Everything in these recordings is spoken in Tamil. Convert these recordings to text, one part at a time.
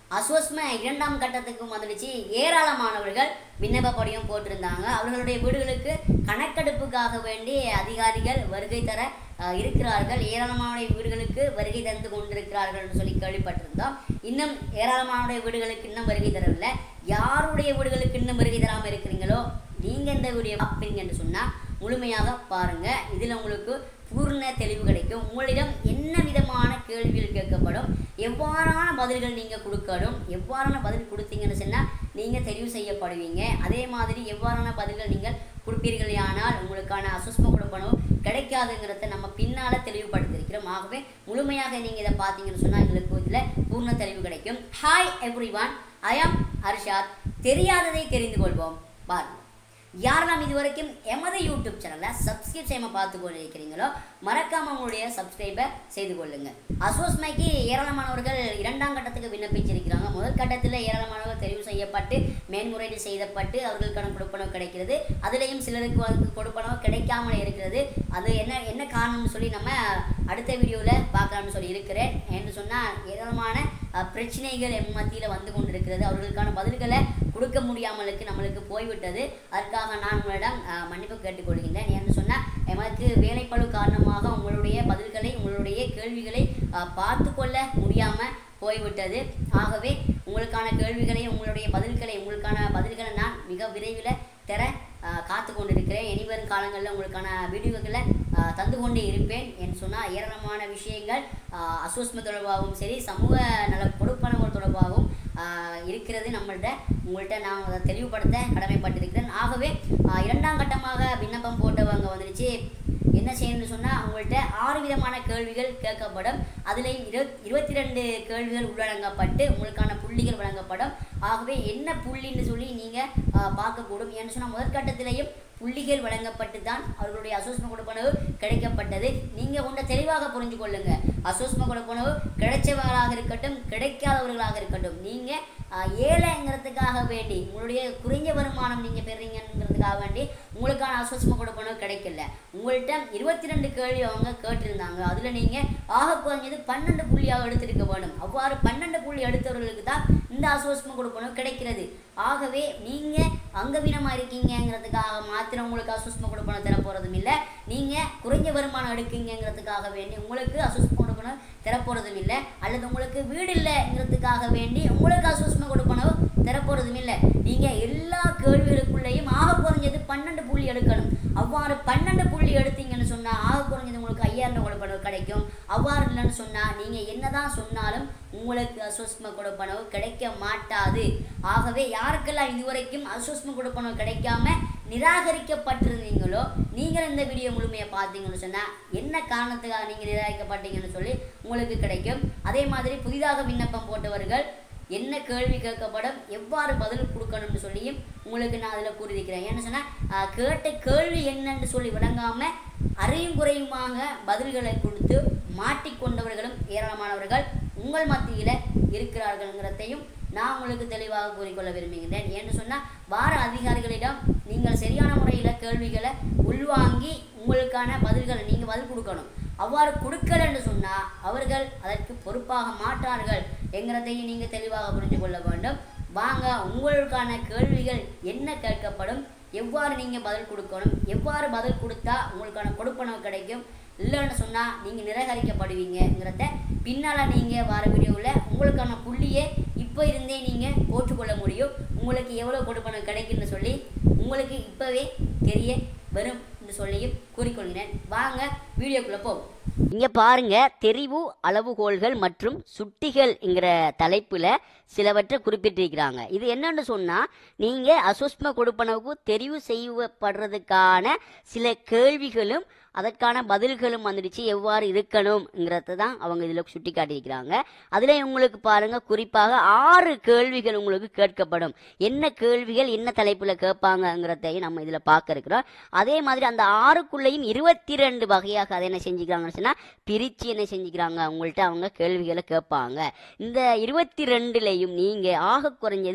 அஸ்வஸ்ம இரண்டாம் கட்டத்துக்கு வந்துடுச்சு ஏராளமானவர்கள் விண்ணப்ப படிவம் போட்டிருந்தாங்க அவர்களுடைய வீடுகளுக்கு கணக்கெடுப்புக்காக வேண்டி அதிகாரிகள் வருகை தர அஹ், இருக்கிறார்கள் ஏராளமான வீடுகளுக்கு வருகை தந்து கொண்டிருக்கிறார்கள் என்று சொல்லி கேள்விப்பட்டிருந்தோம் இன்னும் ஏராளமான வீடுகளுக்கு இன்னும் வருகை தரவில்லை யாருடைய வீடுகளுக்கு இன்னும் வருகை தராமல் இருக்கிறீங்களோ நீங்கள் இந்த வீடியோ பார்ப்பீங்க என்று சொன்னால் முழுமையாக பாருங்க இதில் உங்களுக்கு பூர்ண தெளிவு கிடைக்கும் உங்களிடம் என்ன விதமான கேள்விகள் கேட்கப்படும் எவ்வாறான பதில்கள் நீங்கள் கொடுக்கணும் எவ்வாறான பதில் கொடுத்தீங்கன்னு சொன்னால் நீங்கள் தெரிவு செய்யப்படுவீங்க அதே மாதிரி எவ்வாறான பதில்கள் நீங்கள் கொடுப்பீர்கள் ஆனால் உங்களுக்கான அசுஸ்ம கொடுப்பனவு கிடைக்காதுங்கிறத நம்ம பின்னால் தெளிவுபடுத்தியிருக்கிறோம் ஆகவே முழுமையாக நீங்கள் இதை பார்த்தீங்கன்னு சொன்னால் எங்களுக்கு இதில் பூர்ண தெளிவு கிடைக்கும் ஹாய் எவ்ரி ஒன் ஐ ஆம் அர்ஷாத் தெரியாததை தெரிந்து கொள்வோம் பாருங்கள் யாரெல்லாம் இது வரைக்கும் எமது யூடியூப் சேனலை சப்ஸ்கிரைப் செய்யாம பார்த்து கொண்டு இருக்கிறீங்களோ மறக்காம உங்களுடைய சப்ஸ்கிரைபை செய்து கொள்ளுங்க அசோஸ்மைக்கு ஏராளமானவர்கள் இரண்டாம் கட்டத்துக்கு விண்ணப்பிச்சிருக்கிறாங்க முதல் கட்டத்தில் ஏராளமானவர்கள் தெரிவு செய்யப்பட்டு மேன்முறையீடு செய்யப்பட்டு அவர்களுக்கான கொடுப்பனவு கிடைக்கிறது அதுலேயும் சிலருக்கு வந்து கொடுப்பனவு கிடைக்காமல் இருக்கிறது அது என்ன என்ன காரணம்னு சொல்லி நம்ம அடுத்த வீடியோவில் பார்க்கலாம்னு சொல்லி இருக்கிறேன் என்று சொன்னால் ஏராளமான அஹ், பிரச்சனைகள் எம் மத்தியில் வந்து கொண்டிருக்கிறது அவர்களுக்கான பதில்களை கொடுக்க முடியாமலுக்கு நம்மளுக்கு போய்விட்டது அதற்காக நான் உங்களிடம் அஹ், மன்னிப்பு கேட்டுக்கொள்கின்றேன் ஏன்னு சொன்னால் எமக்கு வேலைப்பளு காரணமாக உங்களுடைய பதில்களை உங்களுடைய கேள்விகளை அஹ், பார்த்து கொள்ள முடியாமல் போய்விட்டது ஆகவே உங்களுக்கான கேள்விகளை உங்களுடைய பதில்களை உங்களுக்கான பதில்களை நான் மிக விரைவில் தர அஹ், காத்து கொண்டிருக்கிறேன் இனிவரும் காலங்களில் உங்களுக்கான வீடியோக்களை அஹ், தந்து கொண்டே இருப்பேன் என்று சொன்னால் ஏராளமான விஷயங்கள் அஹ், அசோஸ்ம தொடர்பாகவும் சரி சமூக நல கொடுப்பனவு தொடர்பாகவும் ஆஹ் இருக்கிறது நம்மள்ட்ட உங்கள்கிட்ட நான் அதை தெளிவுபடுத்த கடமைப்பட்டிருக்கிறேன் ஆகவே ஆஹ் இரண்டாம் கட்டமாக விண்ணப்பம் போட்டவங்க வந்துருச்சு என்ன செய்யணும்னு சொன்னால் உங்கள்கிட்ட ஆறு விதமான கேள்விகள் கேட்கப்படும் அதுலேயும் இரு இருபத்தி ரெண்டு கேள்விகள் உள்ளடங்கப்பட்டு உங்களுக்கான புள்ளிகள் வழங்கப்படும் ஆகவே என்ன புள்ளின்னு சொல்லி நீங்கள் பார்க்கக்கூடும் ஏன்னு சொன்னால் முதற்கட்டத்திலேயும் புள்ளிகள் வழங்கப்பட்டு தான் அவர்களுடைய அசோஸ்ம கொடுப்பனவு கிடைக்கப்பட்டது நீங்கள் ஒன்றை தெளிவாக புரிஞ்சு கொள்ளுங்க அசோஸ்ம கொடுப்பனவு கிடைச்சவர்களாக இருக்கட்டும் கிடைக்காதவர்களாக இருக்கட்டும் நீங்கள் ஏழைங்கிறதுக்காக வேண்டி உங்களுடைய குறைஞ்ச வருமானம் நீங்கள் பெறுறீங்கிறதுக்காக வேண்டி உங்களுக்கான அசோஸ்ம கொடுப்பனவு கிடைக்கல உங்கள்கிட்ட இருபத்தி ரெண்டு கேள்வி அவங்க கேட்டிருந்தாங்க அதில் நீங்கள் ஆக குறைஞ்சது பன்னெண்டு புள்ளியாக எடுத்திருக்க வேணும் அவ்வாறு பன்னெண்டு புள்ளி எடுத்தவர்களுக்கு தான் இந்த அசோஸ்ம கொடுப்பனவு கிடைக்கிறது ஆகவே நீங்கள் அங்கவீனமாக இருக்கீங்கங்கிறதுக்காக மாத்திரம் உங்களுக்கு அசுஸ்ம கொடுப்பனம் தர போகிறதும் இல்லை நீங்கள் குறைஞ்ச வருமானம் எடுக்கீங்கிறதுக்காக வேண்டி உங்களுக்கு அசுஸ்ம கொடுப்பனம் தரப்போகிறதும் இல்லை அல்லது உங்களுக்கு வீடு இல்லைங்கிறதுக்காக வேண்டி உங்களுக்கு அசுஸ்ம கொடுப்பனவு தரப்போகிறதும் இல்லை நீங்கள் எல்லா கேள்விகளுக்குள்ளேயும் ஆக குறைஞ்சது பன்னெண்டு புள்ளி எடுக்கணும் அவ்வாறு பன்னெண்டு புள்ளி எடுத்தீங்கன்னு சொன்னால் ஆக குறைஞ்சது உங்களுக்கு ஐயாயிரம் கொடுப்பனவு கிடைக்கும் அவ்வாறு இல்லைன்னு சொன்னால் நீங்கள் என்னதான் சொன்னாலும் உங்களுக்கு அசுஸ்ம கொடுப்பனவு கிடைக்க மாட்டாது ஆகவே யாருக்கெல்லாம் இதுவரைக்கும் அசுஸ்ம கொடுப்பனவு கிடைக்காம நிராகரிக்கப்பட்டிருந்தீங்களோ நீங்கள் இந்த வீடியோ முழுமையாக பார்த்தீங்கன்னு சொன்னால் என்ன காரணத்துக்காக நீங்கள் நிராகரிக்கப்பட்டீங்கன்னு சொல்லி உங்களுக்கு கிடைக்கும் அதே மாதிரி புதிதாக விண்ணப்பம் போட்டவர்கள் என்ன கேள்வி கேட்கப்படும் எவ்வாறு பதில் கொடுக்கணும்னு சொல்லியும் உங்களுக்கு நான் அதில் கூறியிருக்கிறேன் ஏன்னு சொன்னால் கேட்ட கேள்வி என்னன்னு சொல்லி விளங்காமல் அறையும் குறையுமாக பதில்களை கொடுத்து மாட்டிக்கொண்டவர்களும் ஏராளமானவர்கள் உங்கள் மத்தியில் இருக்கிறார்கள்ங்கிறதையும் நான் உங்களுக்கு தெளிவாக கூறிக்கொள்ள விரும்புகின்றேன் ஏன்னு சொன்னால் வார அதிகாரிகளிடம் நீங்கள் சரியான முறையில் கேள்விகளை உள்வாங்கி உங்களுக்கான பதில்களை நீங்கள் பதில் கொடுக்கணும் அவ்வாறு கொடுக்கலன்னு சொன்னால் அவர்கள் அதற்கு பொறுப்பாக மாட்டார்கள் என்கிறதையும் நீங்கள் தெளிவாக புரிந்து கொள்ள வேண்டும் வாங்க உங்களுக்கான கேள்விகள் என்ன கேட்கப்படும் எவ்வாறு நீங்கள் பதில் கொடுக்கணும் எவ்வாறு பதில் கொடுத்தா உங்களுக்கான கொடுப்பனவு கிடைக்கும் இல்லைன்னு சொன்னால் நீங்கள் நிராகரிக்கப்படுவீங்கங்கிறத பின்னால் நீங்கள் வர வீடியோவில் உங்களுக்கான புள்ளியை இப்போ இருந்தே நீங்கள் போட்டுக்கொள்ள முடியும் உங்களுக்கு எவ்வளோ கொடுப்பனவு கிடைக்குன்னு சொல்லி உங்களுக்கு இப்போவே தெரிய வரும் என்று சொல்லியும் கூறிக்கொள்கிறேன் வாங்க வீடியோக்குள்ளே போவோம் இங்கே பாருங்க தெரிவு அளவுகோல்கள் மற்றும் சுட்டிகள் என்கிற தலைப்பில் சிலவற்றை குறிப்பிட்டிருக்கிறாங்க இது என்னன்னு சொன்னால் நீங்கள் அசுஸ்ம கொடுப்பனவுக்கு தெரிவு செய்யப்படுறதுக்கான சில கேள்விகளும் அதற்கான பதில்களும் வந்துடுச்சு எவ்வாறு இருக்கணுங்கிறத தான் அவங்க இதில் சுட்டி காட்டியிருக்கிறாங்க அதில் உங்களுக்கு பாருங்கள் குறிப்பாக ஆறு கேள்விகள் உங்களுக்கு கேட்கப்படும் என்ன கேள்விகள் என்ன தலைப்பில் கேட்பாங்கங்கிறதையும் நம்ம இதில் பார்க்க இருக்கிறோம் அதே மாதிரி அந்த ஆறுக்குள்ளேயும் இருபத்தி ரெண்டு வகையாக அதை என்ன செஞ்சுக்கிறாங்கன்னு சொன்னால் பிரித்து என்ன செஞ்சுக்கிறாங்க அவங்கள்ட்ட அவங்க கேள்விகளை கேட்பாங்க இந்த இருபத்தி ரெண்டுலேயும் நீங்கள் ஆக குறைஞ்சது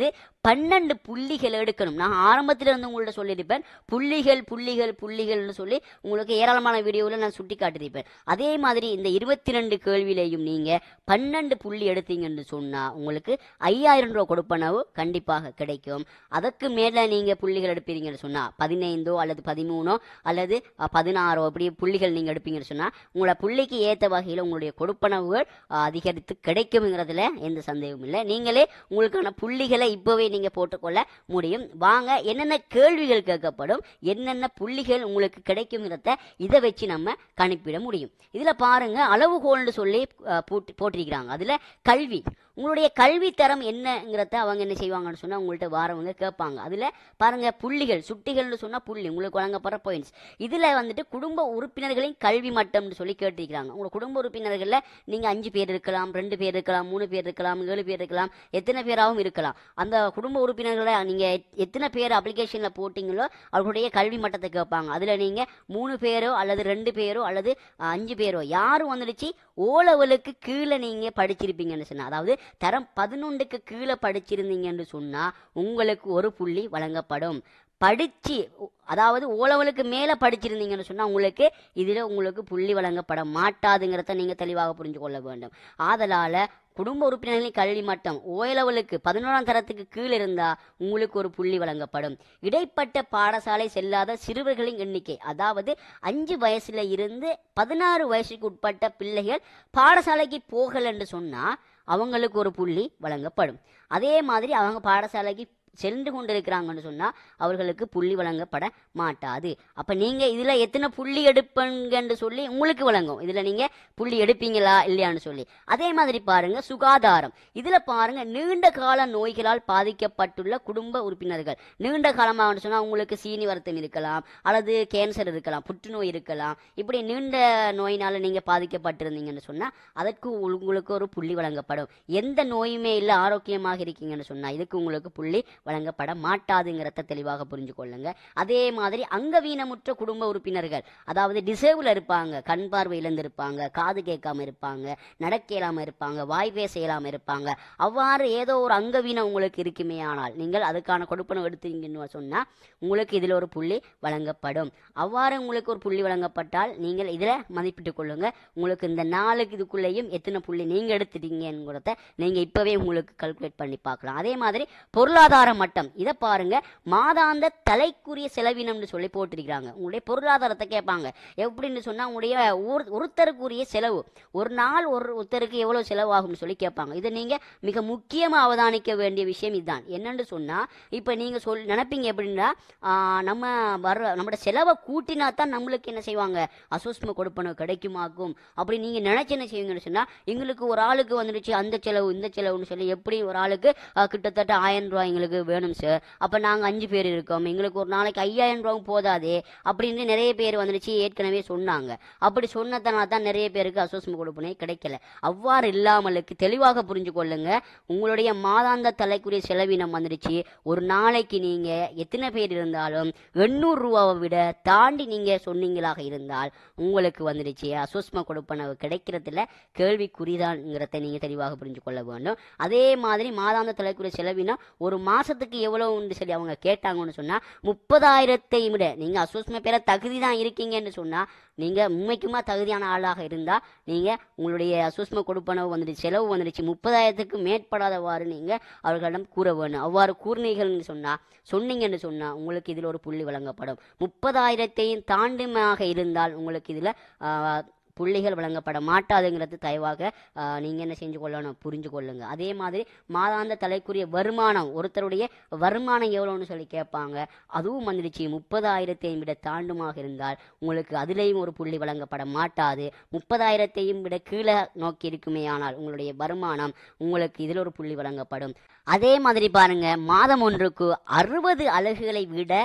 பன்னெண்டு புள்ளிகள் எடுக்கணும் நான் ஆரம்பத்தில் இருந்து உங்கள்ட்ட சொல்லியிருப்பேன் புள்ளிகள் புள்ளிகள் புள்ளிகள்னு சொல்லி உங்களுக்கு ஏராளமான வீடியோவில் நான் சுட்டி காட்டியிருப்பேன் அதே மாதிரி இந்த இருபத்தி ரெண்டு கேள்வியிலையும் நீங்கள் பன்னெண்டு புள்ளி எடுத்தீங்கன்னு சொன்னால் உங்களுக்கு ஐயாயிரம் ரூபா கொடுப்பனவு கண்டிப்பாக கிடைக்கும் அதற்கு மேலே நீங்கள் புள்ளிகள் எடுப்பீங்கன்னு சொன்னால் பதினைந்தோ அல்லது பதிமூணோ அல்லது அஹ், பதினாறோ அப்படி புள்ளிகள் நீங்கள் எடுப்பீங்கன்னு சொன்னால் உங்களோட புள்ளிக்கு ஏற்ற வகையில் உங்களுடைய கொடுப்பனவுகள் அஹ், அதிகரித்து கிடைக்குங்கிறதுல எந்த சந்தேகமும் இல்லை நீங்களே உங்களுக்கான புள்ளிகளை இப்போவே நீங்கள் போட்டுக்கொள்ள முடியும் வாங்க என்னென்ன கேள்விகள் கேட்கப்படும் என்னென்ன புள்ளிகள் உங்களுக்கு கிடைக்குங்கிறத இதை வச்சு நம்ம கணிப்பிட முடியும் இதில் பாருங்க அளவுகோல்னு சொல்லி அஹ், போட்டு போட்டிருக்கிறாங்க அதில் கல்வி உங்களுடைய கல்வி தரம் என்னங்கிறத அவங்க என்ன செய்வாங்கன்னு சொன்னால் உங்கள்கிட்ட வாரவங்க கேட்பாங்க அதில் பாருங்க புள்ளிகள் சுட்டிகள்னு சொன்னால் புள்ளி உங்களுக்கு வழங்கப்படுற பாயிண்ட்ஸ் இதில் வந்துட்டு குடும்ப உறுப்பினர்களின் கல்வி மட்டம்னு சொல்லி கேட்டிருக்கிறாங்க உங்களோட குடும்ப உறுப்பினர்களில் நீங்கள் அஞ்சு பேர் இருக்கலாம் ரெண்டு பேர் இருக்கலாம் மூணு பேர் இருக்கலாம் ஏழு பேர் இருக்கலாம் எத்தனை பேராகவும் இருக்கலாம் அந்த குடும்ப உறுப்பினர்களை நீங்கள் எத்தனை பேர் அப்ளிகேஷனில் போட்டிங்களோ அவர்களுடைய கல்வி மட்டத்தை கேட்பாங்க அதில் நீங்கள் மூணு பேரோ அல்லது ரெண்டு பேரோ அல்லது அஹ், அஞ்சு பேரோ யாரும் வந்துடுச்சு ஓ லெவலுக்கு கீழே நீங்கள் படிச்சிருப்பீங்கன்னு சொன்னால் அதாவது தரம் பதினொன்றுக்கு கீழே படிச்சிருந்தீங்கன்னு சொன்னால் உங்களுக்கு ஒரு புள்ளி வழங்கப்படும் படிச்சு அதாவது ஓலவலுக்கு மேலே படிச்சிருந்தீங்கன்னு சொன்னால் உங்களுக்கு இதில் உங்களுக்கு புள்ளி வழங்கப்பட மாட்டாதுங்கிறத நீங்கள் தெளிவாக புரிஞ்சு கொள்ள வேண்டும் ஆதலால் குடும்ப உறுப்பினர்களின் கல்வி மட்டம் ஓயலவலுக்கு பதினோராம் தரத்துக்கு கீழ் இருந்தால் உங்களுக்கு ஒரு புள்ளி வழங்கப்படும் இடைப்பட்ட பாடசாலை செல்லாத சிறுவர்களின் எண்ணிக்கை அதாவது அஞ்சு வயசுல இருந்து பதினாறு வயசுக்கு உட்பட்ட பிள்ளைகள் பாடசாலைக்கு போகலன்னு சொன்னால் அவங்களுக்கு ஒரு புள்ளி வழங்கப்படும் அதே மாதிரி அவங்க பாடசாலைக்கு சென்று கொண்டிருக்கிறாங்கன்னு சொன்னால் அவர்களுக்கு புள்ளி வழங்கப்பட மாட்டாது அப்போ நீங்கள் இதில் எத்தனை புள்ளி எடுப்பீங்கன்னு சொல்லி உங்களுக்கு வழங்கும் இதில் நீங்கள் புள்ளி எடுப்பீங்களா இல்லையான்னு சொல்லி அதே மாதிரி பாருங்க சுகாதாரம் இதில் பாருங்க நீண்ட கால நோய்களால் பாதிக்கப்பட்டுள்ள குடும்ப உறுப்பினர்கள் நீண்ட காலமாக சொன்னால் உங்களுக்கு சீனி வருத்தம் இருக்கலாம் அல்லது கேன்சர் இருக்கலாம் புற்றுநோய் இருக்கலாம் இப்படி நீண்ட நோயினால் நீங்கள் பாதிக்கப்பட்டிருந்தீங்கன்னு சொன்னால் அதற்கு உங்களுக்கு ஒரு புள்ளி வழங்கப்படும் எந்த நோயுமே இல்லை ஆரோக்கியமாக இருக்கீங்கன்னு சொன்னால் இதுக்கு உங்களுக்கு புள்ளி வழங்கப்பட மாட்டாதுங்கிறத தெளிவாக புரிஞ்சு கொள்ளுங்க அதே மாதிரி அங்கவீனமுற்ற குடும்ப உறுப்பினர்கள் அதாவது டிசேபிள் இருப்பாங்க கண் பார்வை இழந்திருப்பாங்க காது கேட்காம இருப்பாங்க நடக்க இயலாம இருப்பாங்க வாய் பேச இயலாம இருப்பாங்க அவ்வாறு ஏதோ ஒரு அங்கவீனம் உங்களுக்கு இருக்குமே ஆனால் நீங்கள் அதுக்கான கொடுப்பனம் எடுத்தீங்கன்னு சொன்னா உங்களுக்கு இதில் ஒரு புள்ளி வழங்கப்படும் அவ்வாறு உங்களுக்கு ஒரு புள்ளி வழங்கப்பட்டால் நீங்கள் இதில் மதிப்பிட்டுக் கொள்ளுங்க உங்களுக்கு இந்த நாளுக்கு இதுக்குள்ளேயும் எத்தனை புள்ளி நீங்க எடுத்துட்டீங்கிறத நீங்க இப்பவே உங்களுக்கு கல்குலேட் பண்ணி பார்க்கலாம் அதே மாதிரி பொருளாதார மட்டம் இதை பாருங்க மாதாந்த தலைக்குரிய செலவினம்னு சொல்லி போட்டிருக்கிறாங்க உங்களுடைய பொருளாதாரத்தை கேட்பாங்க எப்படின்னு சொன்னா உங்களுடைய ஒரு ஒருத்தருக்குரிய செலவு ஒரு நாள் ஒரு ஒருத்தருக்கு எவ்வளவு செலவாகும்னு சொல்லி கேட்பாங்க இதை நீங்க மிக முக்கியமா அவதானிக்க வேண்டிய விஷயம் இதுதான் என்னன்னு சொன்னா இப்ப நீங்க சொல் நினைப்பீங்க எப்படின்னா ஆஹ், நம்ம வர நம்மளோட செலவை கூட்டினா தான் நம்மளுக்கு என்ன செய்வாங்க அசோஸ்ம கொடுப்பனவு கிடைக்குமாக்கும் அப்படி நீங்க நினைச்சு என்ன செய்வீங்கன்னு சொன்னா எங்களுக்கு ஒரு ஆளுக்கு வந்துடுச்சு அந்த செலவு இந்த செலவுன்னு சொல்லி எப்படி ஒரு ஆளுக்கு ஆஹ், கிட்டத்தட்ட ஆயிரம் ரூபாய் எங்களுக்கு வேணும் சார் அப்ப நாங்க அஞ்சு பேர் இருக்கோம் எங்களுக்கு ஒரு நாளைக்கு ஐயாயிரம் ரூபாயும் போதாதே அப்படின்னு நிறைய பேர் வந்துடுச்சு ஏற்கனவே சொன்னாங்க அப்படி சொன்னதனால தான் நிறைய பேருக்கு அசோஸ்ம கொடுப்பனே கிடைக்கல அவ்வாறு இல்லாமலுக்கு தெளிவாக புரிஞ்சு கொள்ளுங்க உங்களுடைய மாதாந்த தலைக்குரிய செலவினம் வந்துடுச்சு ஒரு நாளைக்கு நீங்க எத்தனை பேர் இருந்தாலும் எண்ணூறு ரூபாவை விட தாண்டி நீங்க சொன்னீங்களாக இருந்தால் உங்களுக்கு வந்துடுச்சு அசோஸ்ம கொடுப்பனவு கிடைக்கிறதுல கேள்விக்குறிதான்ங்கிறத நீங்க தெளிவாக புரிஞ்சு கொள்ள வேண்டும் அதே மாதிரி மாதாந்த தலைக்குரிய செலவினம் ஒரு மாசத்துக்கு எவ்வளவுன்னு சொல்லி அவங்க கேட்டாங்கன்னு சொன்னா முப்பதாயிரத்தை விட நீங்க அசோஸ்ம பெற தகுதி தான் இருக்கீங்கன்னு சொன்னா நீங்க உண்மைக்குமா தகுதியான ஆளாக இருந்தா நீங்க உங்களுடைய அசோஸ்ம கொடுப்பனவு வந்துடுச்சு செலவு வந்துடுச்சு முப்பதாயிரத்துக்கு மேற்படாதவாறு நீங்க அவர்களிடம் கூற வேணும் அவ்வாறு கூறினீர்கள்னு சொன்னா சொன்னீங்கன்னு சொன்னா உங்களுக்கு இதில் ஒரு புள்ளி வழங்கப்படும் முப்பதாயிரத்தையும் தாண்டுமாக இருந்தால் உங்களுக்கு இதுல ஆஹ், புள்ளிகள் வழங்கப்பட மாட்டாதுங்கிறது தயவாக ஆஹ், நீங்க என்ன செஞ்சு கொள்ளணும் புரிஞ்சு கொள்ளுங்க அதே மாதிரி மாதாந்த தலைக்குரிய வருமானம் ஒருத்தருடைய வருமானம் எவ்வளோன்னு சொல்லி கேட்பாங்க அதுவும் வந்துடுச்சு முப்பதாயிரத்தையும் விட தாண்டுமாக இருந்தால் உங்களுக்கு அதிலேயும் ஒரு புள்ளி வழங்கப்பட மாட்டாது முப்பதாயிரத்தையும் விட கீழே நோக்கி இருக்குமே ஆனால் உங்களுடைய வருமானம் உங்களுக்கு இதில் ஒரு புள்ளி வழங்கப்படும் அதே மாதிரி பாருங்க மாதம் ஒன்றுக்கு அறுபது அலகுகளை விட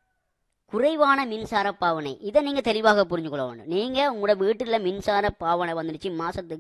குறைவான மின்சார பாவனை இதை நீங்க தெளிவாக புரிஞ்சுக்கொள்ள வேண்டும் நீங்க உங்களோட வீட்டில் மின்சார பாவனை வந்துடுச்சு மாசத்துக்கு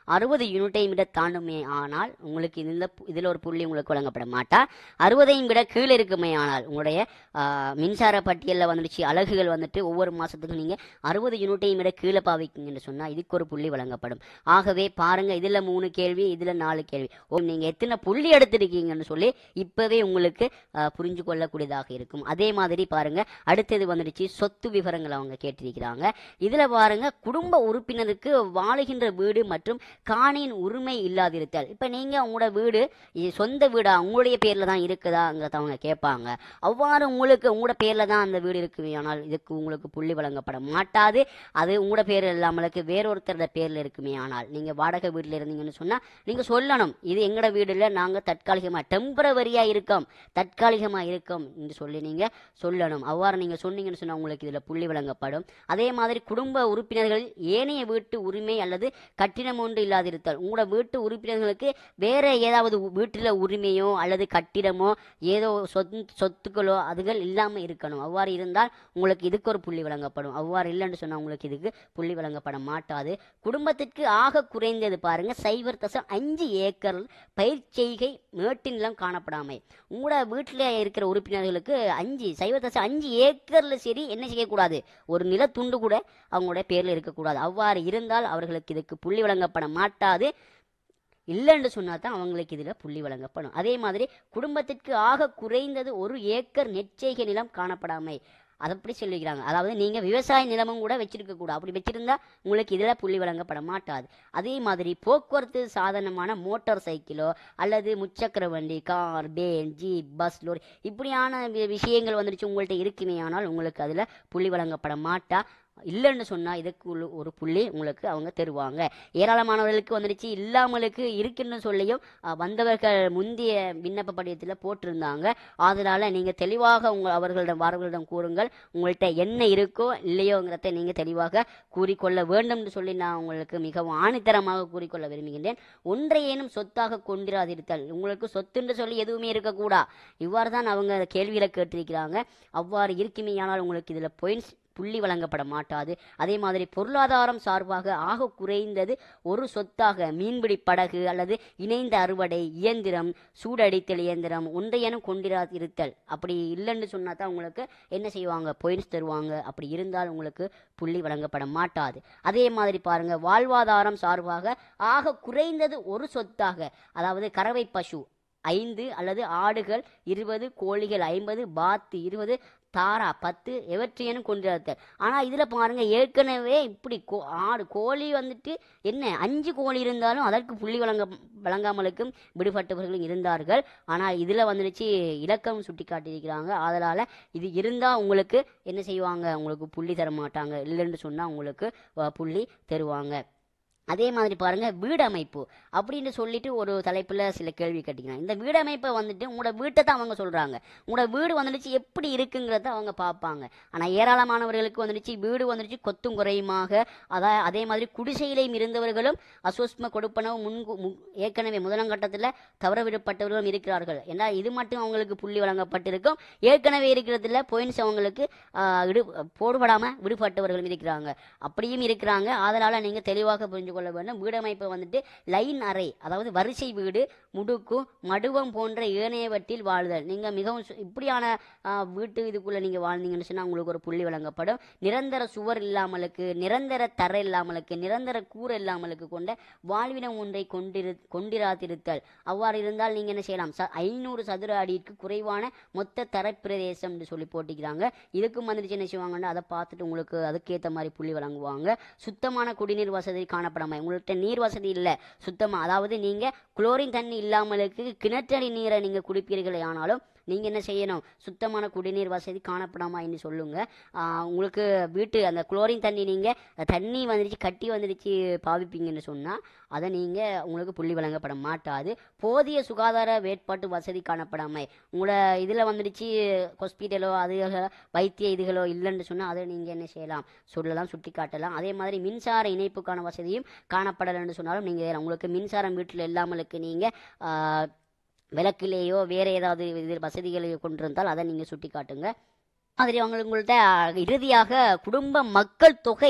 அறுபது யூனிட்டையும் விட தாண்டுமே ஆனால் உங்களுக்கு இந்த இதில் ஒரு புள்ளி உங்களுக்கு வழங்கப்பட மாட்டா அறுபதையும் விட கீழே இருக்குமே ஆனால் உங்களுடைய ஆஹ், மின்சார பட்டியலில் வந்துடுச்சு அலகுகள் வந்துட்டு ஒவ்வொரு மாதத்துக்கும் நீங்கள் அறுபது யூனிட்டையும் விட கீழே பாவிக்கிங்கன்னு சொன்னால் இதுக்கு ஒரு புள்ளி வழங்கப்படும் ஆகவே பாருங்க இதில் மூணு கேள்வி இதில் நாலு கேள்வி ஓ நீங்கள் எத்தனை புள்ளி எடுத்திருக்கீங்கன்னு சொல்லி இப்போவே உங்களுக்கு ஆஹ், புரிஞ்சு கொள்ளக்கூடியதாக இருக்கும் அதே மாதிரி பாருங்க அடுத்தது வந்துடுச்சு சொத்து விவரங்கள் அவங்க கேட்டிருக்கிறாங்க இதில் பாருங்க குடும்ப உறுப்பினருக்கு வாழுகின்ற வீடு மற்றும் காணியின் உரிமை இல்லாதிருத்தல் இப்போ நீங்கள் உங்களோட வீடு இது சொந்த வீடா உங்களுடைய பேரில் தான் இருக்குதாங்கிறத அவங்க கேட்பாங்க அவ்வாறு உங்களுக்கு உங்களோட பேரில் தான் அந்த வீடு இருக்குது ஆனால் இதுக்கு உங்களுக்கு புள்ளி வழங்கப்பட மாட்டாது அது உங்களோட பேர் இல்லாமலுக்கு வேறொருத்தரோட பேரில் இருக்குமே ஆனால் நீங்கள் வாடகை வீட்டில் இருந்தீங்கன்னு சொன்னால் நீங்கள் சொல்லணும் இது எங்களோட வீடுல நாங்கள் தற்காலிகமாக டெம்பரவரியாக இருக்கோம் தற்காலிகமாக இருக்கோம் என்று சொல்லி நீங்கள் சொல்லணும் அவ்வாறு நீங்கள் சொன்னீங்கன்னு சொன்னால் உங்களுக்கு இதில் புள்ளி வழங்கப்படும் அதே மாதிரி குடும்ப உறுப்பினர்கள் ஏனைய வீட்டு உரிமை அல்லது கட்டிடம் ஒன்று இல்லாதிருத்தல் உங்களோட வீட்டு உறுப்பினர்களுக்கு வேற ஏதாவது வீட்டில் உரிமையோ அல்லது கட்டிடமோ ஏதோ சொத் சொத்துக்களோ அதுகள் இல்லாமல் இருக்கணும் அவ்வாறு இருந்தால் உங்களுக்கு இதுக்கு ஒரு புள்ளி வழங்கப்படும் அவ்வாறு இல்லைன்னு சொன்னால் உங்களுக்கு இதுக்கு புள்ளி வழங்கப்பட மாட்டாது குடும்பத்திற்கு ஆக குறைந்தது பாருங்க சைபர் தசம் அஞ்சு ஏக்கர் பயிர் செய்கை மேட்டு நிலம் காணப்படாமை உங்களோட வீட்டில் இருக்கிற உறுப்பினர்களுக்கு அஞ்சு சைபர் தசம் அஞ்சு ஏக்கரில் சரி என்ன செய்யக்கூடாது ஒரு நிலத்துண்டு கூட அவங்களோட பேரில் இருக்கக்கூடாது அவ்வாறு இருந்தால் அவர்களுக்கு இதுக்கு புள்ளி வழங்கப்பட மாட்டாது இல்லைன்னு சொன்னா தான் அவங்களுக்கு இதில் புள்ளி வழங்கப்படும் அதே மாதிரி குடும்பத்திற்கு ஆக குறைந்தது ஒரு ஏக்கர் நெற்செய்கை நிலம் காணப்படாமை அதை அப்படி சொல்லிக்கிறாங்க அதாவது நீங்கள் விவசாய நிலமும் கூட வச்சிருக்க கூடாது அப்படி வச்சிருந்தா உங்களுக்கு இதில் புள்ளி வழங்கப்பட மாட்டாது அதே மாதிரி போக்குவரத்து சாதனமான மோட்டார் சைக்கிளோ அல்லது முச்சக்கர வண்டி car van jeep bus lorry இப்படியான வி- விஷயங்கள் வந்துடுச்சு உங்கள்கிட்ட இருக்குமே ஆனால் உங்களுக்கு அதில் புள்ளி வழங்கப்பட மாட்டா இல்லைன்னு சொன்னால் இதுக்கு உள்ள ஒரு புள்ளி உங்களுக்கு அவங்க தருவாங்க ஏராளமானவர்களுக்கு வந்துடுச்சு இல்லாமலுக்கு இருக்குன்னு சொல்லியும் அஹ், வந்தவர்கள் முந்தைய விண்ணப்ப படிவத்தில் போட்டிருந்தாங்க அதனால் நீங்கள் தெளிவாக உங்கள் அவர்களிடம் அவர்களிடம் கூறுங்கள் உங்கள்கிட்ட என்ன இருக்கோ இல்லையோங்கிறத நீங்கள் தெளிவாக கூறிக்கொள்ள வேண்டும்னு சொல்லி நான் உங்களுக்கு மிகவும் ஆணித்தரமாக கூறிக்கொள்ள விரும்புகின்றேன் ஒன்றையேனும் சொத்தாக கொண்டிராதிருத்தல் உங்களுக்கு சொத்துன்னு சொல்லி எதுவுமே இருக்கக்கூடா இவ்வாறு தான் அவங்க கேள்விகளை கேட்டிருக்கிறாங்க அவ்வாறு இருக்குமேயானால் உங்களுக்கு இதில் பாயிண்ட்ஸ் புள்ளி வழங்கப்பட மாட்டாது அதே மாதிரி பொருளாதாரம் சார்பாக ஆக குறைந்தது ஒரு சொத்தாக மீன்பிடி படகு அல்லது இணைந்த அறுவடை இயந்திரம் சூடடித்தல் இயந்திரம் ஒன்றையனும் கொண்டிராதிருத்தல் அப்படி இல்லைன்னு சொன்னா தான் உங்களுக்கு என்ன செய்வாங்க பாயிண்ட்ஸ் தருவாங்க அப்படி இருந்தால் உங்களுக்கு புள்ளி வழங்கப்பட மாட்டாது அதே மாதிரி பாருங்க வாழ்வாதாரம் சார்பாக ஆக குறைந்தது ஒரு சொத்தாக அதாவது கறவை பசு ஐந்து அல்லது ஆடுகள் இருபது கோழிகள் ஐம்பது பாத்து இருபது தாரா பத்து எவற்றையனும் கொண்டிருத்தல் ஆனால் இதில் பாருங்க ஏற்கனவே இப்படி கோ ஆடு கோழி வந்துட்டு என்ன அஞ்சு கோழி இருந்தாலும் அதற்கு புள்ளி வழங்க வழங்காமலுக்கும் விடுபட்டவர்களும் இருந்தார்கள் ஆனால் இதில் வந்துடுச்சு இலக்கம் சுட்டி காட்டியிருக்கிறாங்க அதனால் இது இருந்தால் உங்களுக்கு என்ன செய்வாங்க உங்களுக்கு புள்ளி தர மாட்டாங்க இல்லைன்னு சொன்னால் உங்களுக்கு அஹ், புள்ளி தருவாங்க அதே மாதிரி பாருங்க வீடமைப்பு அப்படின்னு சொல்லிட்டு ஒரு தலைப்பில் சில கேள்வி கேட்டிங்கன்னா இந்த வீடமைப்பை வந்துட்டு உங்களோட வீட்டை தான் அவங்க சொல்கிறாங்க உங்களோட வீடு வந்துடுச்சு எப்படி இருக்குங்கிறத அவங்க பார்ப்பாங்க ஆனால் ஏராளமானவர்களுக்கு வந்துடுச்சு வீடு வந்துடுச்சு கொத்தும் குறையுமாக அதா அதே மாதிரி குடிசையிலையும் இருந்தவர்களும் அசோஸ்ம கொடுப்பனவு முன்கு மு- ஏற்கனவே முதலங்கட்டத்தில் தவற விடப்பட்டவர்களும் இருக்கிறார்கள் ஏன்னா இது மட்டும் அவங்களுக்கு புள்ளி வழங்கப்பட்டிருக்கும் ஏற்கனவே இருக்கிறதுல பாயிண்ட்ஸ் அவங்களுக்கு ஆஹ், இடு போடுபடாமல் விடுபட்டவர்களும் இருக்கிறாங்க அப்படியும் இருக்கிறாங்க அதனால் நீங்கள் தெளிவாக புரிஞ்சு கொள்ள வேண்டும் வீடமைப்பை வந்துட்டு லைன் அறை அதாவது வரிசை வீடு முடுக்கு மடுவம் போன்ற ஏனையவற்றில் வாழ்தல் நீங்கள் மிகவும் சு- இப்படியான ஆஹ், வீட்டு இதுக்குள்ளே நீங்கள் வாழ்ந்தீங்கன்னு சொன்னால் உங்களுக்கு ஒரு புள்ளி வழங்கப்படும் நிரந்தர சுவர் இல்லாமலுக்கு நிரந்தர தரை இல்லாமலுக்கு நிரந்தர கூரை இல்லாமலுக்கு கொண்ட வாழ்விடம் ஒன்றை கொண்டிரு கொண்டிராதிருத்தல் அவ்வாறு இருந்தால் நீங்கள் என்ன செய்யலாம் ச ஐநூறு சதுர அடிக்கு குறைவான மொத்த தரப்பிரதேசம்னு சொல்லி போட்டிக்கிறாங்க இதுக்கும் வந்துட்டு என்ன செய்வாங்கன்னா அதை பார்த்துட்டு உங்களுக்கு அதுக்கேற்ற மாதிரி புள்ளி வழங்குவாங்க சுத்தமான குடிநீர் வசதி காணப்படாமல் உங்கள்கிட்ட நீர் வசதி இல்லை சுத்தமாக அதாவது நீங்கள் குளோரின் தண்ணி இல்லாமலுக்கு கிணற்றடி நீரை நீங்கள் குடிப்பீர்களே ஆனாலும் நீங்கள் என்ன செய்யணும் சுத்தமான குடிநீர் வசதி காணப்படாமான்னு சொல்லுங்க ஆஹ் உங்களுக்கு வீட்டு அந்த குளோரின் தண்ணி நீங்கள் தண்ணி வந்துடுச்சு கட்டி வந்துடுச்சு பாவிப்பீங்கன்னு சொன்னால் அதை நீங்கள் உங்களுக்கு புள்ளி வழங்கப்பட மாட்டாது போதிய சுகாதார வேட்பாட்டு வசதி காணப்படாமை உங்களோட இதில் வந்துடுச்சு ஹாஸ்பிட்டலோ அது வைத்திய இதுகளோ இல்லைன்னு சொன்னால் அதை நீங்கள் என்ன செய்யலாம் சொல்லலாம் சுட்டி காட்டலாம் அதே மாதிரி மின்சார இணைப்புக்கான வசதியும் காணப்படலைன்னு சொன்னாலும் நீங்கள் உங்களுக்கு மின்சாரம் வீட்டில் இல்லாமலுக்கு நீங்கள் விளக்கிலேயோ வேறு ஏதாவது இது வசதிகளை கொண்டிருந்தால் அதை நீங்கள் சுட்டி காட்டுங்க மாதிரி அவங்க உங்கள்கிட்ட இறுதியாக குடும்ப மக்கள் தொகை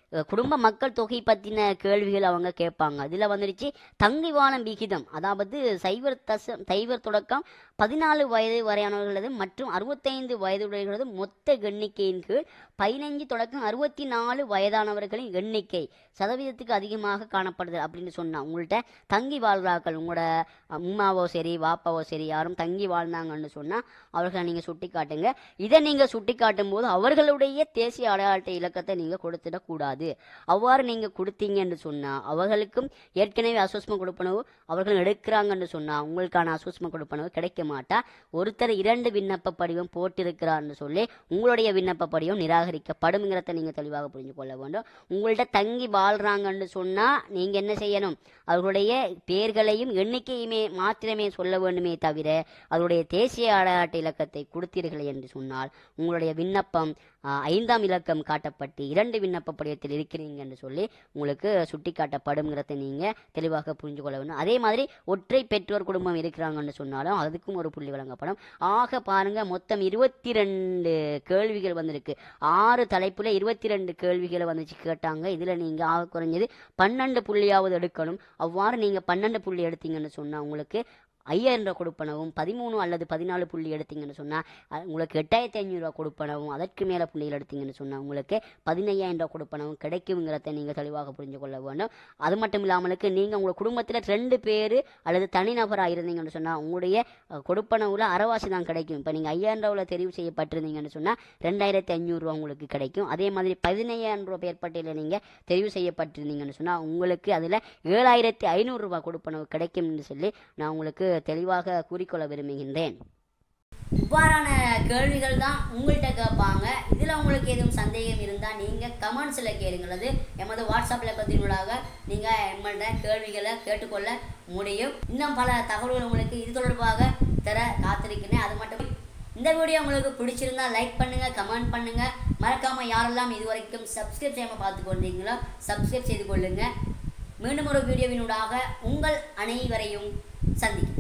அஹ், குடும்ப மக்கள் தொகை பற்றின கேள்விகள் அவங்க கேட்பாங்க அதில் வந்துடுச்சு தங்கி வாழும் விகிதம் அதாவது சைவர் தச சைவர் தொடக்கம் பதினாலு வயது வரையானவர்களது மற்றும் அறுபத்தைந்து வயதுடையவர்களது மொத்த எண்ணிக்கையின் கீழ் பதினைஞ்சு தொடக்கம் அறுபத்தி நாலு வயதானவர்களின் எண்ணிக்கை சதவீதத்துக்கு அதிகமாக காணப்படுது அப்படின்னு சொன்னா உங்கள்கிட்ட தங்கி வாழ்கிறார்கள் உங்களோட அம்மாவோ சரி வாப்பாவோ சரி யாரும் தங்கி வாழ்ந்தாங்கன்னு சொன்னா அவர்களை நீங்க சுட்டி காட்டுங்க இதை நீங்க சுட்டி காட்டும் போது அவர்களுடைய தேசிய அடையாள அட்டை இலக்கத்தை நீங்க கொடுத்துடக்கூடாது அவ்வாறு நீங்க கொடுத்தீங்கன்னு சொன்னா அவர்களுக்கும் ஏற்கனவே அசோஸ்ம கொடுப்பனவு அவர்கள் எடுக்கிறாங்கன்னு சொன்னா உங்களுக்கான அசோஸ்ம கொடுப்பனவு கிடைக்க மாட்டா ஒருத்தர் இரண்டு விண்ணப்ப படிவம் போட்டிருக்கிறார்னு சொல்லி உங்களுடைய விண்ணப்ப படிவம் நிராகரிக்கப்படும்ங்கிறத நீங்க தெளிவாக புரிஞ்சு கொள்ள வேண்டும் உங்கள்கிட்ட தங்கி வாழ்றாங்கன்னு சொன்னா நீங்க என்ன செய்யணும் அவர்களுடைய பெயர்களையும் எண்ணிக்கையுமே மாத்திரமே சொல்ல வேண்டுமே தவிர அவருடைய தேசிய அடையாள அட்டை இலக்கத்தை கொடுத்தீர்கள் என்று சொன்னால் உங்களுடைய விண்ணப்பம் ஆஹ், ஐந்தாம் இலக்கம் காட்டப்பட்டு இரண்டு விண்ணப்ப படிவத்தில் இருக்கிறீங்க என்று சொல்லி உங்களுக்கு சுட்டி காட்டப்படுங்கிறத நீங்க தெளிவாக புரிஞ்சு கொள்ள வேண்டும் அதே மாதிரி ஒற்றை பெற்றோர் குடும்பம் இருக்கிறாங்கன்னு சொன்னாலும் அதுக்கும் ஒரு புள்ளி வழங்கப்படும் ஆக பாருங்க மொத்தம் இருபத்தி ரெண்டு கேள்விகள் வந்திருக்கு ஆறு தலைப்புல இருபத்தி ரெண்டு கேள்விகளை வந்துச்சு கேட்டாங்க இதுல நீங்க ஆக குறைஞ்சது பன்னெண்டு புள்ளியாவது எடுக்கணும் அவ்வாறு நீங்க பன்னெண்டு புள்ளி எடுத்தீங்கன்னு சொன்னா உங்களுக்கு ஐயாயிரம் ரூபா கொடுப்பனவும் பதிமூணு அல்லது பதினாலு புள்ளி எடுத்தீங்கன்னு சொன்னால் உங்களுக்கு எட்டாயிரத்தி ஐநூறுரூவா கொடுப்பனவும் அதற்கு மேலே புள்ளிகள் எடுத்தீங்கன்னு சொன்னால் உங்களுக்கு பதினையாயிரம் ரூபா கொடுப்பனவும் கிடைக்குங்கிறத நீங்கள் தெளிவாக புரிஞ்சு கொள்ள வேண்டும் அது மட்டும் இல்லாமலுக்கு நீங்கள் உங்கள் குடும்பத்தில் ரெண்டு பேர் அல்லது தனிநபராக இருந்தீங்கன்னு சொன்னால் உங்களுடைய அஹ், கொடுப்பனவுல அறவாசி தான் கிடைக்கும் இப்போ நீங்கள் ஐயாயிரம் ரூபாவில் தெரிவு செய்யப்பட்டிருந்தீங்கன்னு சொன்னால் ரெண்டாயிரத்தி ஐநூறுரூவா உங்களுக்கு கிடைக்கும் அதே மாதிரி பதினையாயிரம் ரூபா பேர்பட்டியலில் நீங்கள் தெரிவு செய்யப்பட்டிருந்தீங்கன்னு சொன்னால் உங்களுக்கு அதில் ஏழாயிரத்தி ஐநூறுரூவா கொடுப்பனவு கிடைக்கும்னு சொல்லி நான் உங்களுக்கு தெளிவாக கூறிக்கொள்ள விரும்புகின்றேன் இவ்வாறான கேள்விகள் தான் உங்கள்கிட்ட கேட்பாங்க இதில் உங்களுக்கு எதுவும் சந்தேகம் இருந்தால் நீங்கள் கமெண்ட்ஸில் கேளுங்கள் அது எமது வாட்ஸ்அப் இலக்கத்தினூடாக நீங்கள் எம்மள்கிட்ட கேள்விகளை கேட்டுக்கொள்ள முடியும் இன்னும் பல தகவல்கள் உங்களுக்கு இது தொடர்பாக தர காத்திருக்கிறேன் அது மட்டும் இந்த வீடியோ உங்களுக்கு பிடிச்சிருந்தா லைக் பண்ணுங்க கமெண்ட் பண்ணுங்க மறக்காம யாரெல்லாம் இது வரைக்கும் சப்ஸ்கிரைப் செய்யாம பார்த்து கொண்டீங்களோ சப்ஸ்கிரைப் செய்து கொள்ளுங்க மீண்டும் ஒரு வீடியோவினூடாக உங்கள் அனைவரையும் சந்திக்கிறேன்